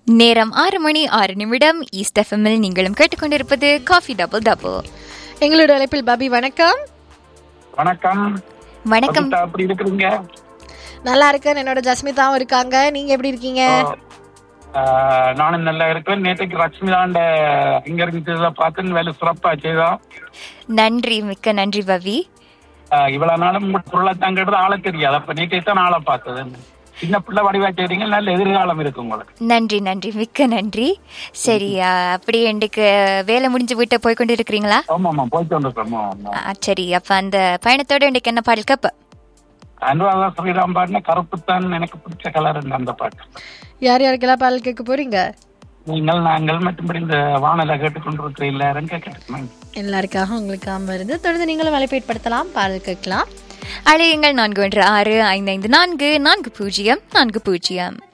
நேரம் ஆறு மணி ஆறு நிமிடம் ஈஸ்ட் எஃப்எம்மில் நீங்களும் கேட்டுக்கொண்டிருப்பது காஃபி டபுள் டபுள் எங்களோட அழைப்பில் பாபி வணக்கம் வணக்கம் வணக்கம் கவிதா, எப்படி இருக்கிறீங்க நல்லா இருக்கேன் என்னோட ஜஸ்மிதாவும் இருக்காங்க நீங்க எப்படி இருக்கீங்க ஆஹ், நானும் நல்லா இருக்கேன் நேற்றுக்கு லட்சுமிதாண்ட இங்க இருந்துச்சதை பார்த்து வேலை சிறப்பா செய்தோம் நன்றி மிக்க நன்றி பவி ஆஹ், இவ்வளவு நாளும் உங்க பொருளை தாங்கிறது ஆள தெரியாது அப்ப நேற்று தான் ஆளை பார்த்தது சின்ன பிள்ளை வடிவா செய்றீங்க நல்ல எதிர்காலம் இருக்கு உங்களுக்கு நன்றி நன்றி மிக்க நன்றி சரி ஆ, அப்படியே இன்றைக்கு வேலை முடிஞ்சு வீட்டை போய் கொண்டு இருக்கிறீங்களா ஆமா ஆமா போயிட்டு வந்துருக்கோம் ஆமா, ஆமா. ஆ, சரி அப்ப அந்த பயணத்தோட இன்றைக்கு என்ன பாடல் கேப்ப அனுராதா ஸ்ரீராம் பாடின கருப்பு தான் எனக்கு பிடிச்ச கலர் அந்த பாட்டு யார் யாருக்கெல்லாம் பாடல் கேட்க போறீங்க நீங்கள் நாங்கள் மற்றும்படி இந்த வானலை கேட்டுக்கொண்டிருக்கிற எல்லாரும் கேட்கணும் எல்லாருக்காக உங்களுக்காக இருந்து தொடர்ந்து நீங்களும் அழைப்பேற்படுத்தலாம் பாடல் கேட்கலாம் அழையுங்கள் நான்கு ஒன்று ஆறு ஐந்து ஐந்து நான்கு நான்கு பூஜ்ஜியம் நான்கு பூஜ்ஜியம்